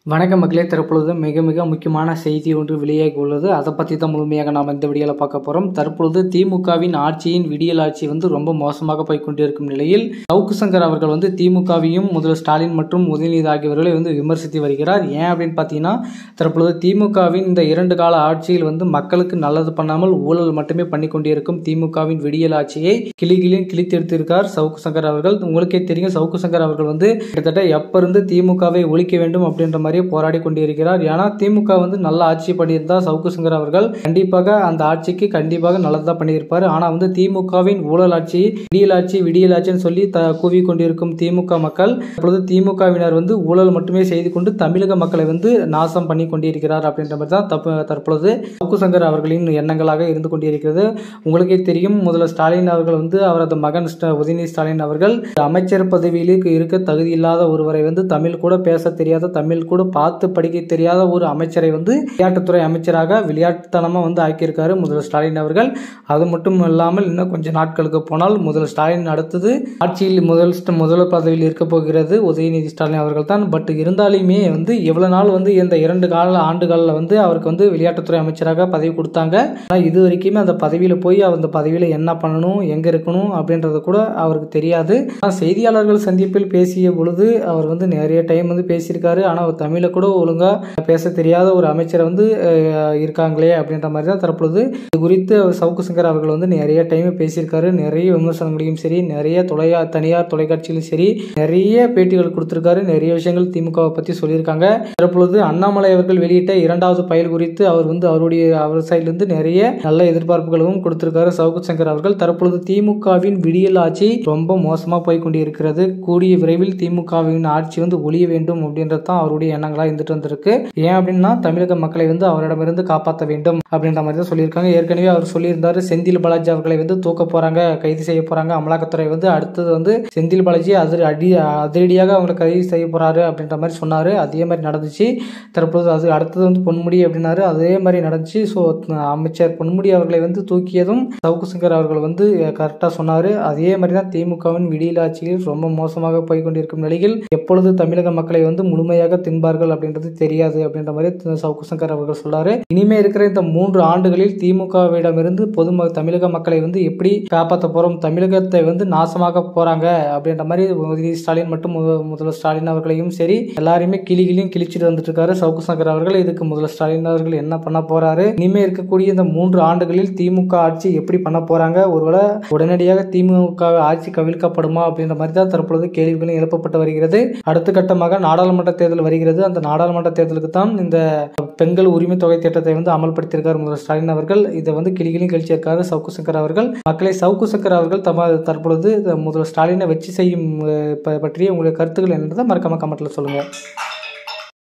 வணக்கம் மக்களே தற்பொழுது மிக மிக முக்கியமான செய்தி ஒன்று வெளியாகி உள்ளது அதை பற்றி தான் முழுமையாக நாம் இந்த வீடியோவில் பார்க்க போகிறோம் தற்பொழுது திமுகவின் ஆட்சியின் விடியல் ஆட்சி வந்து ரொம்ப மோசமாக போய் கொண்டிருக்கும் நிலையில் சவுக்கு சங்கர் அவர்கள் வந்து திமுகவையும் முதல்வர் ஸ்டாலின் மற்றும் உதயநிதி ஆகியவர்களை வந்து விமர்சித்து வருகிறார் ஏன் அப்படின்னு பார்த்தீங்கன்னா தற்பொழுது திமுகவின் இந்த இரண்டு கால ஆட்சியில் வந்து மக்களுக்கு நல்லது பண்ணாமல் ஊழல் மட்டுமே பண்ணி கொண்டிருக்கும் திமுகவின் விடியல் ஆட்சியை கிளி கிளியும் கிழித்தெடுத்திருக்கார் சவுக்கு சங்கர் அவர்கள் உங்களுக்கே தெரியும் சவுக்கு சங்கர் அவர்கள் வந்து கிட்டத்தட்ட எப்ப இருந்து திமுகவை ஒழிக்க வேண்டும் அப்படின்ற மாதிரியே போராடி கொண்டிருக்கிறார் ஏன்னா திமுக வந்து நல்ல ஆட்சி பண்ணியிருந்தா சவுக்கு சங்கர் அவர்கள் கண்டிப்பாக அந்த ஆட்சிக்கு கண்டிப்பாக நல்லதா பண்ணியிருப்பார் ஆனா வந்து திமுகவின் ஊழல் ஆட்சி விடியல் ஆட்சி விடியல் ஆட்சின்னு சொல்லி த கூவி கொண்டிருக்கும் திமுக மக்கள் இப்பொழுது திமுகவினர் வந்து ஊழல் மட்டுமே செய்து கொண்டு தமிழக மக்களை வந்து நாசம் பண்ணி கொண்டிருக்கிறார் அப்படின்ற மாதிரி தான் தப்பு தற்பொழுது சவுக்கு சங்கர் அவர்களின் எண்ணங்களாக இருந்து கொண்டிருக்கிறது உங்களுக்கே தெரியும் முதல்ல ஸ்டாலின் அவர்கள் வந்து அவரது மகன் ஸ்ட- உதயநிதி ஸ்டாலின் அவர்கள் அமைச்சர் பதவியில் இருக்க தகுதி இல்லாத ஒருவரை வந்து தமிழ் கூட பேச தெரியாத தமிழ் கூட பார்த்து படிக்க தெரியாத ஒரு அமைச்சரை வந்து விளையாட்டுத்துறை அமைச்சராக விளையாட்டுத்தனமா வந்து ஆக்கியிருக்காரு முதல்வர் ஸ்டாலின் அவர்கள் அது மட்டும் இல்லாமல் இன்னும் கொஞ்சம் நாட்களுக்கு போனால் முதல்வர் ஸ்டாலின் அடுத்தது ஆட்சியில் முதல் முதல்வர் பதவியில் இருக்க போகிறது உதயநிதி ஸ்டாலின் அவர்கள் தான் பட் இருந்தாலுமே வந்து எவ்வளவு நாள் வந்து இந்த இரண்டு கால ஆண்டுகளில் வந்து அவருக்கு வந்து விளையாட்டுத்துறை அமைச்சராக பதவி கொடுத்தாங்க ஆனால் இது வரைக்குமே அந்த பதவியில் போய் அவர் அந்த பதவியில் என்ன பண்ணணும் எங்கே இருக்கணும் அப்படின்றது கூட அவருக்கு தெரியாது ஆனால் செய்தியாளர்கள் சந்திப்பில் பேசிய பொழுது அவர் வந்து நிறைய டைம் வந்து பேசியிருக்காரு ஆனால் அவர் தமிழை கூட ஒழுங்காக பேச தெரியாத ஒரு அமைச்சரை வந்து அஹ், இருக்காங்களே அப்படின்ற மாதிரி தான் தற்பொழுது இது குறித்து அவர் சவுக்கு சங்கர் அவர்கள் வந்து நிறைய டைம் பேசியிருக்காரு நிறைய விமர்சனங்களையும் சரி நிறைய தொலையா தனியார் தொலைக்காட்சியிலும் சரி நிறைய பேட்டிகள் கொடுத்திருக்காரு நிறைய விஷயங்கள் திமுகவை பற்றி சொல்லியிருக்காங்க தற்பொழுது அண்ணாமலை அவர்கள் வெளியிட்ட இரண்டாவது பயல் குறித்து அவர் வந்து அவருடைய அவர் சைட்லேருந்து நிறைய நல்ல எதிர்பார்ப்புகளும் கொடுத்திருக்காரு சவுக்கு சங்கர் அவர்கள் தற்பொழுது திமுகவின் விடியல் ஆட்சி ரொம்ப மோசமாக போய் கொண்டிருக்கிறது கூடிய விரைவில் திமுகவின் ஆட்சி வந்து ஒழிய வேண்டும் அப்படின்றது தான் அவருடைய எண்ணங்களா இருந்துட்டு வந்திருக்கு ஏன் அப்படின்னா தமிழக மக்களை வந்து அவரிடமிருந்து காப்பாற்ற வேண்டும் அப்படின்ற மாதிரி தான் சொல்லியிருக்காங்க ஏற்கனவே அவர் சொல்லியிருந்தாரு செந்தில் பாலாஜி அவர்களை வந்து தூக்க போறாங்க கைது செய்ய போறாங்க அமலாக்கத்துறை வந்து அடுத்தது வந்து செந்தில் பாலாஜி அதிர அடி அதிரடியாக அவங்களை கைது செய்ய போறாரு அப்படின்ற மாதிரி சொன்னாரு அதே மாதிரி நடந்துச்சு தற்போது அது அடுத்தது வந்து பொன்முடி அப்படின்னாரு அதே மாதிரி நடந்துச்சு ஸோ அமைச்சர் பொன்முடி அவர்களை வந்து தூக்கியதும் சவுக்கு சங்கர் அவர்கள் வந்து கரெக்டாக சொன்னார் அதே மாதிரி தான் திமுகவின் விடியல் ஆட்சியில் ரொம்ப மோசமாக போய் கொண்டிருக்கும் நிலையில் எப்பொழுது தமிழக மக்களை வந்து முழுமையாக தின்பார்கள் அப்படின்றது தெரியாது அப்படின்ற மாதிரி தி- சவுக்கு சங்கர் அவர்கள் சொன்னாரு இனிமே இருக்கிற இந்த மூன்று ஆண்டுகளில் திமுகவிடமிருந்து பொதும தமிழக மக்களை வந்து எப்படி காப்பாற்ற போறோம் தமிழகத்தை வந்து நாசமாக போறாங்க அப்படின்ற மாதிரி உதயநிதி ஸ்டாலின் மற்றும் மு- முதல்வர் ஸ்டாலின் அவர்களையும் சரி எல்லாரையுமே கிளி கிளியும் கிழிச்சிட்டு வந்துட்டு இருக்காரு சவுக்கு சங்கர் அவர்கள் இதுக்கு முதல்வர் ஸ்டாலின் அவர்கள் என்ன பண்ண போறாரு இனிமே இருக்கக்கூடிய இந்த மூன்று ஆண்டுகளில் திமுக ஆட்சி எப்படி பண்ண போறாங்க ஒருவேளை உடனடியாக திமுக ஆட்சி கவிழ்க்கப்படுமா அப்படின்ற மாதிரி தான் தற்பொழுது கேள்விகளும் எழுப்பப்பட்டு வருகிறது அடுத்த கட்டமாக நாடாளுமன்ற தேர்தல் வருகிறது அந்த நாடாளுமன்ற தேர்தலுக்கு தான் இந்த பெண்கள் உரிமை தொகை திட்டத்தை வந்து அமல்படுத்தியிருக்கார் முதல்வர் ஸ்டாலின் அவர்கள் இதை வந்து கிளிகிளியும் கழிச்சிருக்காரு சவுக்கு சங்கர் அவர்கள் மக்களை சவுக்கு சங்கர் அவர்கள் தம தற்பொழுது முதல்வர் ஸ்டாலினை வச்சு செய்யும் அஹ், ப- பற்றிய உங்களுடைய கருத்துக்கள் என்னன்றதை மறக்காம கமெண்ட்ல சொல்லுங்க